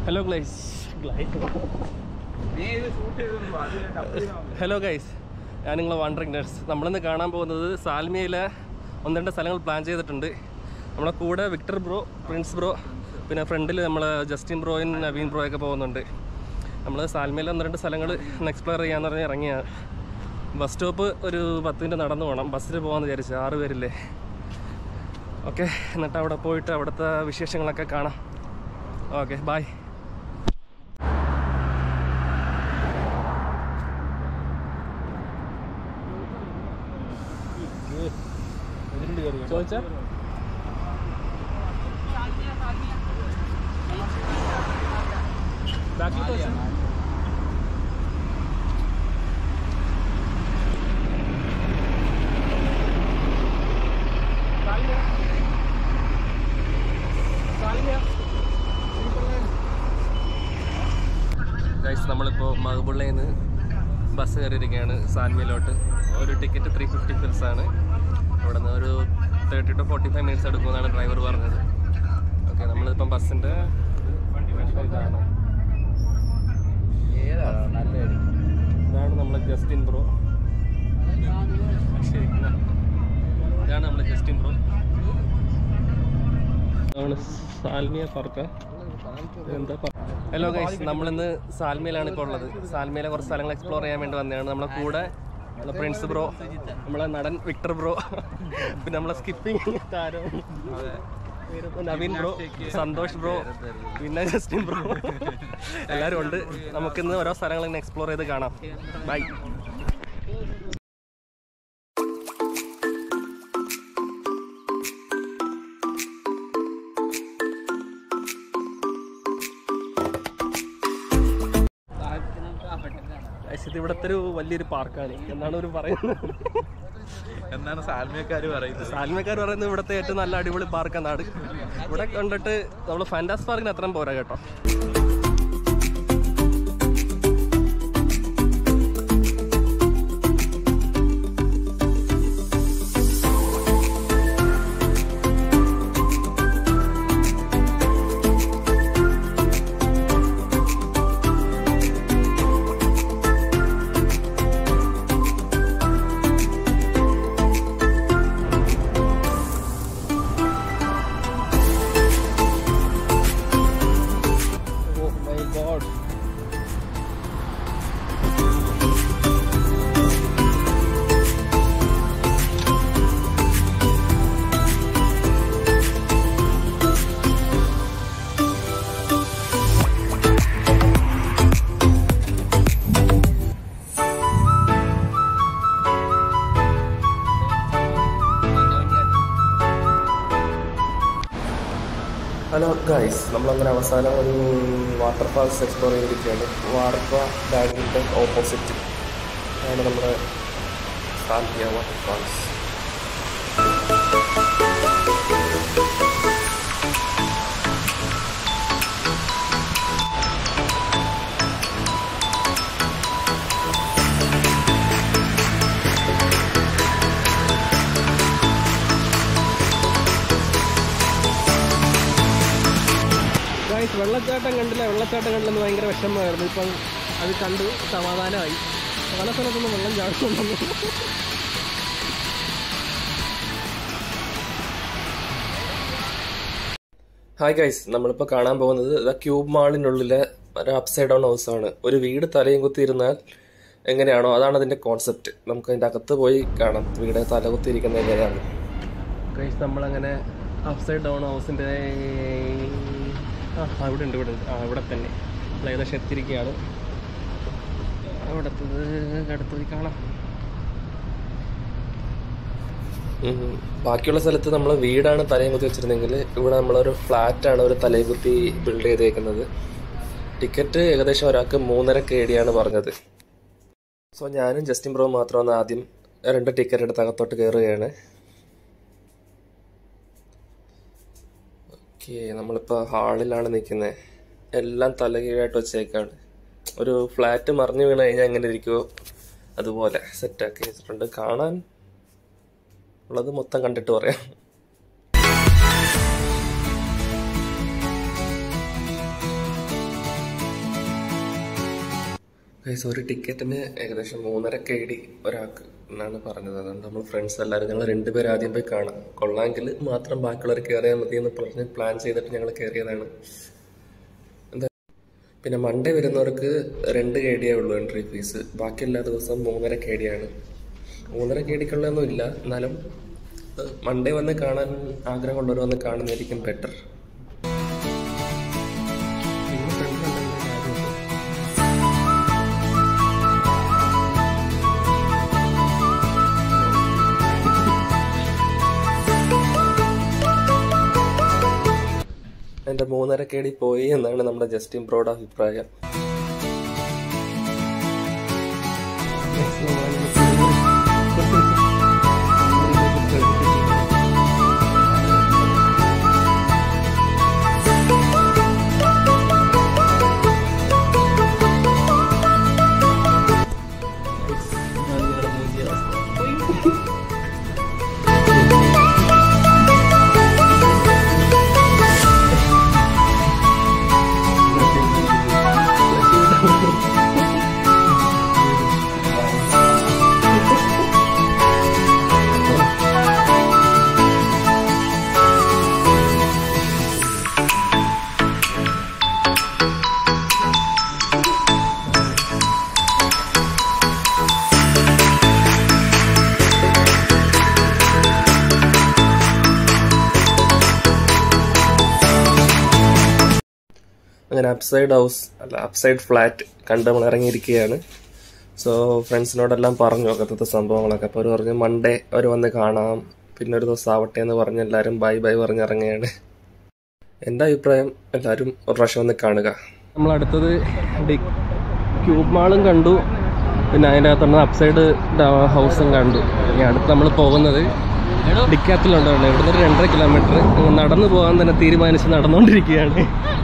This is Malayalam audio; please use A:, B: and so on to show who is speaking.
A: ഹലോ ഗ്ലൈസ് ഹലോ ഗൈസ് ഞാൻ നിങ്ങളെ വാണ്ടറിങ് നഴ്സ് നമ്മളിന്ന് കാണാൻ പോകുന്നത് സാൽമിയയിലെ ഒന്ന് രണ്ട് സ്ഥലങ്ങൾ പ്ലാൻ ചെയ്തിട്ടുണ്ട് നമ്മളെ കൂടെ വിക്ടർ ബ്രോ പ്രിൻസ് ബ്രോ പിന്നെ ഫ്രണ്ടിൽ നമ്മൾ ജസ്റ്റിൻ ബ്രോയും നവീൻ ബ്രോയൊക്കെ പോകുന്നുണ്ട് നമ്മൾ സാൽമിയയിലെ ഒന്ന് രണ്ട് സ്ഥലങ്ങൾ എക്സ്പ്ലോർ ചെയ്യാന്ന് പറഞ്ഞ് ഇറങ്ങിയാണ് ബസ് സ്റ്റോപ്പ് ഒരു പത്ത് മിനിറ്റ് നടന്നു പോകണം ബസ്സിൽ പോകാമെന്ന് വിചാരിച്ചു ആറ് പേരില്ലേ ഓക്കെ എന്നിട്ട് അവിടെ പോയിട്ട് അവിടുത്തെ വിശേഷങ്ങളൊക്കെ കാണാം ഓക്കെ ബായ് ചോദിച്ചാ ബാക്കി ചോദിച്ചാ ഗൈസ് നമ്മളിപ്പോൾ മഹബുള്ളയിൽ നിന്ന് ബസ് കയറിയിരിക്കുകയാണ് സാൻമിയിലോട്ട് ഒരു ടിക്കറ്റ് ത്രീ ഫിഫ്റ്റി ഫിൽസ് ആണ് അവിടെ നിന്ന് ഒരു thirty two forty five minutes എടുക്കുമെന്നാണ് ഡ്രൈവർ പറഞ്ഞത് ഓക്കെ നമ്മളിപ്പം ബസ്സിൻ്റെ ഇതാണ് ഇതാണ് നമ്മളെ ജസ്റ്റിൻ ബ്രോ ശരി ഇതാണ് നമ്മളെ ജസ്റ്റിൻ ബ്രോ നമ്മള് സാൽമിയ പാർക്ക എന്താ ഹലോ ഗൈസ് നമ്മളിന്ന് സാൽമിയിലാണ് ഇപ്പോൾ ഉള്ളത് സാൽമിയിലെ കുറച്ച് സ്ഥലങ്ങൾ എക്സ്പ്ലോർ ചെയ്യാൻ വേണ്ടി വന്നതാണ് നമ്മളെ കൂടെ നമ്മളെ പ്രിൻസ് ബ്രോ നമ്മളെ നടൻ വിക്ടർ ബ്രോ പിന്നെ നമ്മളെ സ്കിപ്പിംഗ് താരം പേരിപ്പോ നവീൻ ബ്രോ സന്തോഷ് ബ്രോ പിന്നെ ജസ്റ്റിൻ ബ്രോ എല്ലാവരും ഉണ്ട് നമുക്കിന്ന് ഓരോ സ്ഥലങ്ങൾ ഇങ്ങനെ എക്സ്പ്ലോർ ചെയ്ത് കാണാം ബൈ ഇത് ഇവിടുത്തെ ഒരു വലിയൊരു പാർക്കാണ് എന്നാണ് ഒരു പറയുന്നത്
B: എന്നാണ് സാൽമിയക്കാര് പറയുന്നത്
A: സാൽമക്കാർ പറയുന്നത് ഇവിടുത്തെ ഏറ്റവും നല്ല അടിപൊളി പാർക്ക് നാട് ഇവിടെ കണ്ടിട്ട് നമ്മൾ ഫാന്റാസ് പാർക്കിന് അത്രയും പോരാ കേട്ടോ Oh my god. Hello guys നമ്മളങ്ങനെ അവസാനം ഒരു വാട്ടർഫാൾസ് എക്സ്പ്ലോർ ചെയ്തിരിക്കുകയാണ് വാർപ്പ ബാങ്കിൻ്റെ ഓപ്പോസിറ്റ് ആണ് നമ്മുടെ സാൽവിയ വാട്ടർഫാൾസ് ഗൈസ് വെള്ളച്ചാട്ടം കണ്ടില്ല വെള്ളച്ചാട്ടം കണ്ടില്ലെന്ന് ഭയങ്കര വിഷമമായിരുന്നു ഇപ്പം അത് കണ്ടു സമാധാനമായി പല സ്ഥലത്തൊന്നും വെള്ളം ചാടുന്നുണ്ടെന്ന് ഹായ് ഗൈസ് നമ്മളിപ്പോൾ കാണാൻ പോകുന്നത് ദ ക്യൂബ് മാളിനുള്ളിലെ ഒരു അപ്സൈഡ് ഡൗൺ ഹൗസ് ആണ് ഒരു വീട് തലയും കുത്തിയിരുന്നാൽ എങ്ങനെയാണോ അതാണ് അതിന്റെ കോൺസെപ്റ്റ് നമുക്ക് അതിന്റെ അകത്ത് പോയി കാണാം വീട് തലകുത്തിയിരിക്കുന്ന എങ്ങനെയാണ് ഗൈസ് നമ്മളങ്ങനെ അപ്സൈഡ് ഡൗൺ ഹൗസിന്റെ ആ ആ, ഇവിടെ ഉണ്ട് ഇവിടെ ഉണ്ട് ആ ഇവിടെ തന്നെ നമ്മൾ ഏകദേശം എത്തിയിരിക്കുകയാണ് അവിടത്തത് അടുത്തത് കാണാം ഉം. ബാക്കിയുള്ള സ്ഥലത്ത് നമ്മൾ വീടാണ് തലയും കുത്തി വെച്ചിരുന്നെങ്കിൽ ഇവിടെ നമ്മളൊരു ഫ്ലാറ്റാണ് ഒരു തലയും കുത്തി ബിൽഡ് ചെയ്തേക്കുന്നത് ടിക്കറ്റ് ഏകദേശം ഒരാൾക്ക് മൂന്നര കേടിയാണ് പറഞ്ഞത് സോ ഞാനും ജസ്റ്റിൻ ബ്രോ മാത്രമാണ് ആദ്യം രണ്ട് ടിക്കറ്റ് എടുത്ത് അകത്തോട്ട് കയറുകയാണ് ഓക്കെ നമ്മളിപ്പോൾ ഹാളിലാണ് നിൽക്കുന്നത് എല്ലാം തലകീഴായിട്ട് വെച്ചേക്കാണ് ഒരു ഫ്ലാറ്റ് മറിഞ്ഞു വീണ് കഴിഞ്ഞാൽ എങ്ങനെ ഇരിക്കുമോ അതുപോലെ സെറ്റാക്കി വെച്ചിട്ടുണ്ട് കാണാൻ ഉള്ളത് മൊത്തം കണ്ടിട്ട് പറയാം ഗൈസ് ഒരു ടിക്കറ്റിന് ഏകദേശം മൂന്നര കെ ഡി ഒരാൾക്ക് എന്നാണ് പറഞ്ഞത് അതുകൊണ്ട് നമ്മൾ ഫ്രണ്ട്സ് എല്ലാവരും ഞങ്ങൾ രണ്ടുപേരും ആദ്യം പോയി കാണാം കൊള്ളാമെങ്കിൽ മാത്രം ബാക്കിയുള്ളവർ കയറിയാൽ മതി എന്ന് പറഞ്ഞ് പ്ലാൻ ചെയ്തിട്ട് ഞങ്ങൾ കയറിയതാണ് എന്താ പിന്നെ മൺഡേ വരുന്നവർക്ക് രണ്ട് കെ ഡിയേ ഉള്ളൂ എൻട്രി ഫീസ് ബാക്കി എല്ലാ ദിവസവും മൂന്നര കെ ഡി ആണ് മൂന്നര കെ ഡിക്കുള്ളതൊന്നും ഇല്ല എന്നാലും മൺഡേ വന്ന് കാണാൻ ആഗ്രഹമുള്ളവർ വന്ന് കാണുന്നതായിരിക്കും ബെറ്റർ എന്റെ മൂന്നര കേടി പോയി എന്നാണ് നമ്മുടെ ജസ്റ്റിൻ ബ്രോഡ് അഭിപ്രായം അങ്ങനെ അപ്സൈഡ് ഹൗസ് അല്ല അപ്സൈഡ് ഫ്ലാറ്റ് കണ്ട് നമ്മൾ ഇറങ്ങിയിരിക്കുകയാണ് സോ ഫ്രണ്ട്സിനോടെല്ലാം പറഞ്ഞു അകത്തത്തെ സംഭവങ്ങളൊക്കെ അപ്പോൾ അവർ പറഞ്ഞു മൺഡേ അവർ വന്ന് കാണാം പിന്നെ ഒരു ദിവസം ആവട്ടെ എന്ന് പറഞ്ഞ് എല്ലാവരും ബൈ ബൈ പറഞ്ഞ് ഇറങ്ങുകയാണ് എൻ്റെ അഭിപ്രായം എല്ലാവരും ഒരു പ്രാവശ്യം വന്ന് കാണുക നമ്മൾ അടുത്തത് ക്യൂബ് മാളും കണ്ടു പിന്നെ അതിൻ്റെ അകത്തുള്ള അപ്സൈഡ് ഹൗസും കണ്ടു ഇനി അടുത്ത് നമ്മൾ പോകുന്നത് ഡിക്കാത്തിലുണ്ടല്ലോ ഇവിടുന്ന് ഒരു രണ്ടര കിലോമീറ്റർ നടന്നു പോകാൻ തന്നെ തീരുമാനിച്ച് നടന്നുകൊണ്ടിരിക്കുകയാണ്